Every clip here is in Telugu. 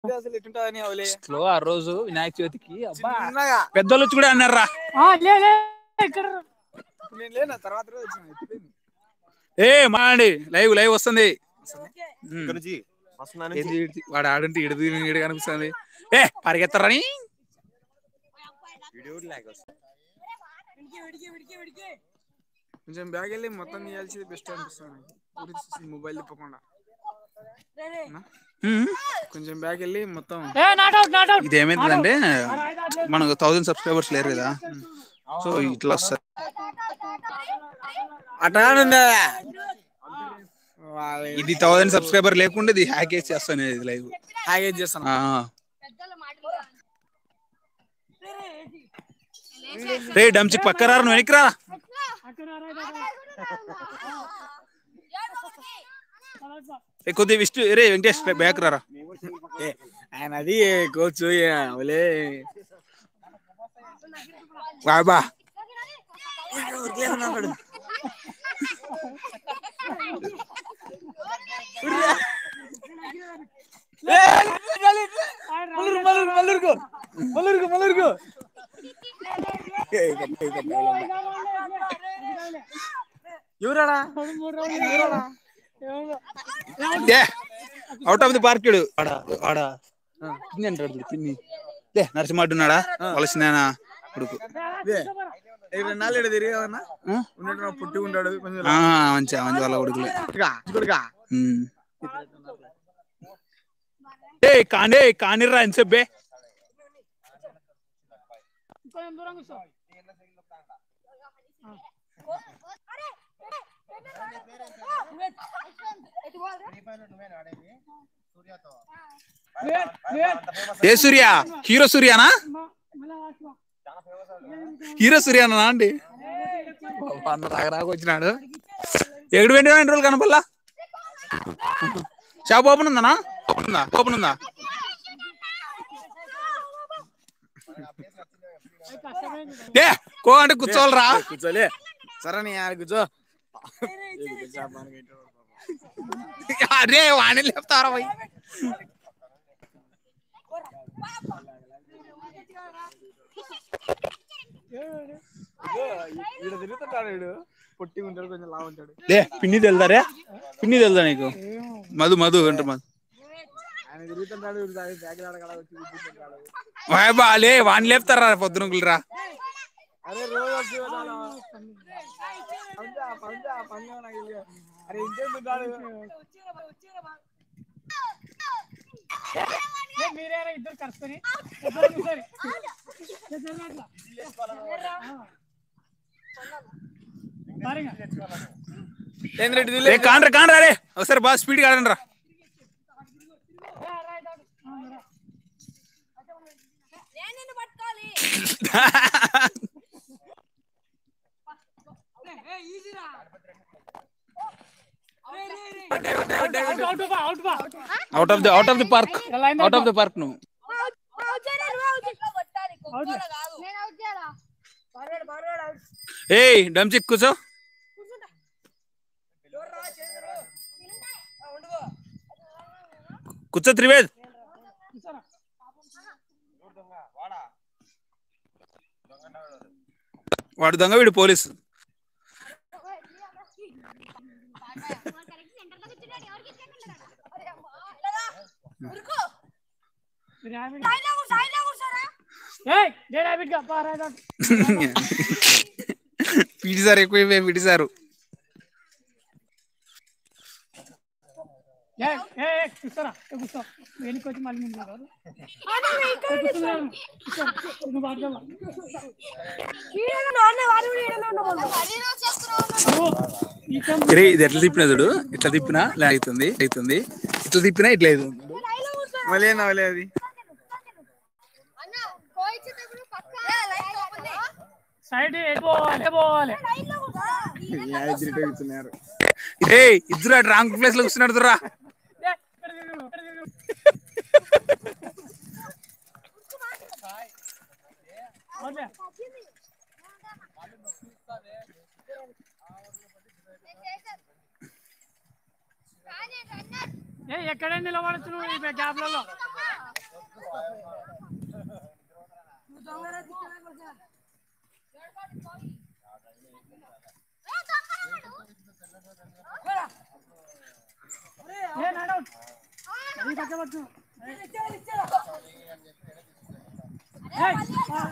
అసలు ఎట్టుంటదని అవలే లో ఆ రోజు వినాయక చవితికి అబ్బా చిన్నగా పెద్దోళ్ళు వచ్చి కూడా అన్నారా ఆ, లే లే ఇక్కడ రా. నేను లేనా తర్వాత రోజు వచ్చిన ఎత్తిపోయింది. ఏ మాండి లైవ్ లైవ్ వస్తుంది ఉమ్. ఇక్కడ నుంచి వస్తున్నా నుంచి ఏంది ఈడిది? వాడు ఆడుంటే ఇడిది ఇడి కనిపిస్తుంది ఏ పరిగెత్తరని వీడియో లాగ్ వస్తుంది కొంచెం బ్యాగ్ వెళ్ళి మొత్తం తీయాల్సింది బెస్ట్ అనిపిస్తుంది నాకు. ఊరికి చూసి మొబైల్ తిప్పకుండా ఉమ్. కొంచెం బ్యాగ్ వెళ్ళి మొత్తం ఏ నాట్ అవుట్ నాట్ అవుట్ ఇది ఏమైందంటే మనకు థౌసండ్ సబ్స్క్రైబర్స్ లేరు కదా సో ఇట్లా వస్తుంది అట్లా ఉందా ఇది థౌసండ్ సబ్స్క్రైబర్ లేకుండా ఇది హ్యాక్ చేస్తాను ఇది లైవ్ హ్యాగేజ్ చేస్తాను రే డంచిక్ పక్క రారా నువ్వు వెనక్కి రా అక్కడ రా, రా, రా. ఏ కొద్దిగా విష్టు రే వెంకటేష్ బ్యాక్ రారా ఏ, ఆయన అది కోచ్ అవలే బాబా మల్లూరుకు మల్లూరుకు మల్లూరుకు ఎవరాడా ఏ అవుట్ ఆఫ్ ది పార్క్ ఆడ ఆడ పిన్ని అంటాడు చూడు, పిన్ని లే నరసింహడ్డు ఉన్నాడా వలసినేనా కొడుకు నాళ్ళు ఇక్కడ తిరిగావన్నా ఆ? ఉన్నట్టు పుట్టి ఉంటాడు కొంచెం ఆ, మంచి మంచి వాళ్ళ కొడుకులే కొడుకా ఉమ్. ఏ కాండే కానిర్రా ఎంతసేపు బే కొంచెం దూరం కూర్చో వెయిట్, వెయిట్. ఏ సూర్య హీరో సూర్యానా మా- మళ్ళా వాచుకో. హీరో సూర్యానా అండి అన్న రాక రాక వచ్చినాడు ఎక్కడ వెంట రెండు రోజులు కనపల్లా షాప్ ఓపెన్ ఉందనా ఓపెన్ ఉందా ఓపెన్ ఉందా అది కష్టమైంది. ఏ కో అంటే కూర్చోవాలరా కూర్చోలే సరే నీ ఆడ కూర్చో అరే వాణి లేపుతారా పోయి ఈడ తిరుగుతుంటాడు వీడు పొట్టి ఉంటాడు కొంచెం లావు ఉంటాడు లే పిన్ని తెలుదారే పిన్ని తెలుదా నీకు మధు మధు అంటే మధు ఆయన తిరుగుతుంటాడు వీడు దాని బ్యాగ్ ఆడగల వచ్చి తిరుగుతుంటాడు వాయ్ బా లే వాణి లేపుతారా పొద్దునకులరా అరే రోజు వచ్చి ఉన్నాడు. పంజా పంజా పంజా నాకు తెలియదు. అరే ఇంకేం తింటాడు ఏ, మీరేనా ఇద్దరు కలుసుకొని ఇద్దరు కూర్చోండి. ఇద్దరు అట్లా. ఆ. సరేగా. ఏంద్ర రెడ్డి లే కాండ్రా కాండ్రా రే ఒకసారి బాగా స్పీడ్ ఆడండి రా రా, రా, ఇటు అటు. ఆ, రా. నేను నిన్ను పట్టుకోవాలి అవుట్, అవుట్ బా, అవుట్ బా. Out of the out of the park ఎలా అయింది అవుట్ ఆఫ్ ది పార్క్ నువ్వు కొట్టాలి కుక్కలో కాదు నేను అవుట్ చేయాలా పర్వాడు పర్వాడు ఏయ్ డంచిక్ కూర్చో కూర్చో త్రివేద్ కూర్చోరా. వాడు దొంగ వీడు పోలీసు మీరు హ్యాబిట్. సైడ్లో కూర్చో, సైడ్లో కూర్చోరా ఏయ్, నేను హ్యాబిట్ గా. పా, రా, ఇటు అటు. పీటీ సార్ ఎక్కువ పీటీ సారు ఏయ్, ఏయ్, ఏయ్, కూర్చోరా. ఏ, కూర్చో. వెనక్కి వచ్చి మళ్ళీ ముందుకు రారు. ఏ, కూర్చున్నాను. కూర్చో. నువ్వు పట్టుకోవా. ఓ, ఈ కం- రే ఇది ఎట్లా తిప్పినా చూడు ఇట్లా తిప్పినా ఇలా అవుతుంది అవుతుంది ఇట్లా తిప్పినా ఇట్లా అవుతుంది మళ్ళీ ఏంది అవలే అది అన్న కోయించేటప్పుడు పక్క లైట్ ఓపెన్ చేయి. సైడ్ ఎటు పోవాలి ఎటు పోవాలి లైట్లో కూర్చో. ఇద్దరు కూర్చున్నారు రే ఇద్దరు అటు రాంగ్ ప్లేస్ లో కూర్చున్నాడు రా ఏ, ఇక్కడ తిరుగు, ఇక్కడ తిరుగు. ఓకే. కానీ రన్నర్ ఏ ఎక్కడ నిలబడచ్చు నువ్వు ఈ గ్యాప్లలో ఏ నాడు ఈ పక్క పట్టు ఏయ్, ఆ.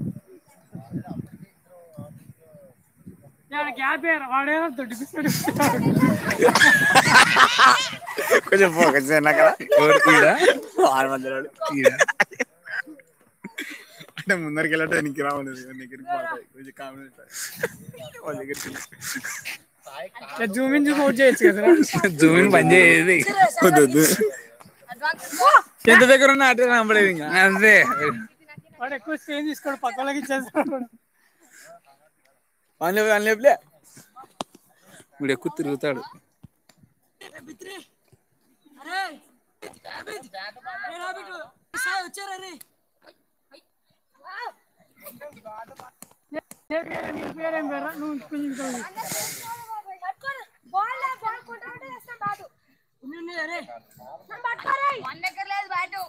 యాడ గ్యాప్ ఏరా వాడేమో దొడ్డిపిస్తాడు కొంచెం ఫోకస్ చేయనా కదా ఆరు మంది అంటే ముందరికి వెళ్ళట్టు వెనక్కి రావాలి దగ్గరికి పోతాయి కొంచెం కామెడీ ఉంటుంది. వాళ్ళ దగ్గరికి జూమ్ ఇన్ జూమ్ అవుట్ చేయొచ్చు కదా జూమింగ్ పని చేయదు వద్దు, వద్దు. ఎంత దగ్గర ఉన్న అటే నమ్మలేదు ఇంకా అంతే వాడు ఎక్కువ స్క్రీన్ తీసుకోడు పక్క వాళ్ళకి ఇచ్చేస్తాడు వన్ లేపు వన్ లేపులే వీడు ఎక్కువ తిరుగుతాడు నీ పేరేం పేరా నువ్వు కొంచెం ఇంకా ఉంది. బాల్ బాల్ కొట్టాలంటే చేస్తాం బాటు వన్ దగ్గర లేదు బ్యాటు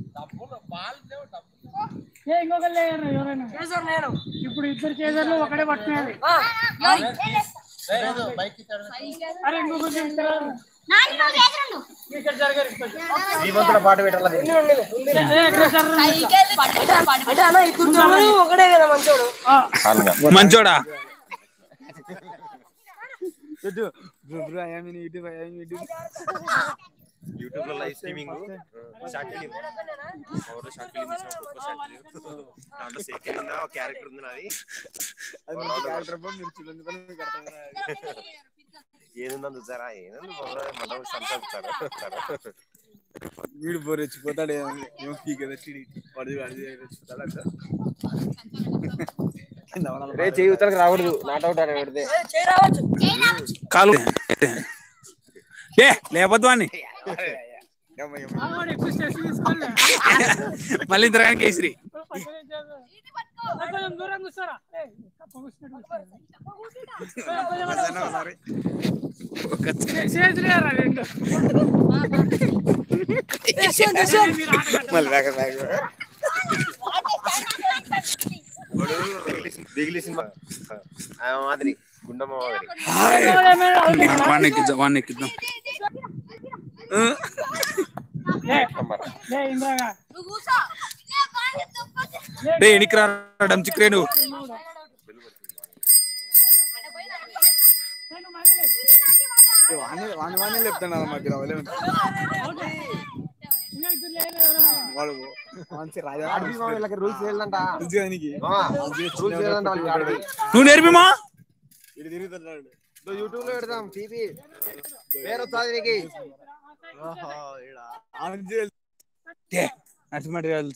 ఏ ఇంకొకరు లేరు ఎవరైనా ఇప్పుడు ఇద్దరు చేజర్లు ఒకడే పట్టుకున్నారు అరే ఇంకొకరు ఇద్దరు ఇక్కడ జరగరు ఇక్కడ. పాట పెట్టాలి ఏ, ఎక్కడ జరగరు? ఒకడే కదా మంచోడు ఆ, మంచోడా యూట్యూబ్ లో లైవ్ స్ట్రీమింగ్ షార్ట్ ఫిలిం ఎవరు షార్ట్ ఫిలిం షార్ట్ ఫిలిం దాంట్లో సెకండ్ ఉందా ఒక క్యారెక్టర్ ఉంది నాది ఏదుందని చూసారా ఏదండి మనం సంతోషిస్తారు వీడు బోర్ వచ్చిపోతాడు ఏమో పీకేదా టీడీ వాడి వాడి రెచ్చిపోతాడు రే చేయుతలకు రాకూడదు నాట్ అవుట్ అని పెడితే కాలు ఏ లేకపోతే వాడిని ఆ, వాడు ఎక్కువ స్ట్రెస్ తీసుకోలే మళ్ళీ ఇంతరానికి కేసరి పక్కనే చేజర్. ఏ, కొంచెం దూరం కూర్చోరా ఏ, కప్ప కూర్చున్నట్టు కూర్చోరా. చే- చేతులేరా రెండు మళ్ళీ బ్యాక్ బ్యాక్ బిగిలి సినిమా ఆ మాదిరి గుండమ్మ మాదిరి వాడిని ఎక్కిద్దాం వాడిని ఎక్కిద్దాం లే, లే, ఇంద్రాగా. నువ్వు కూసో లే, బాల్ తప్పొద్దు. రే ఎనికి రావడం చిక్రే నువ్వు నేను మళ్ళీ లే. వాణి వాణి వాణి చెప్తాను మధ్య రావాలి ఇంకా ఇద్దరు లేరు ఎవరైనా. వాడు మంచి రాజా రూల్స్ లేదంట మంచిగా నీకు రూల్స్ లేదంట వాళ్ళకి ఆడది నువ్వు నేర్పిమా ఇటు తిరుగుతున్నాడు యూట్యూబ్ లో పెడదాం టీవీ పేరు వస్తుంది నీకు మంచిగా నరసింహ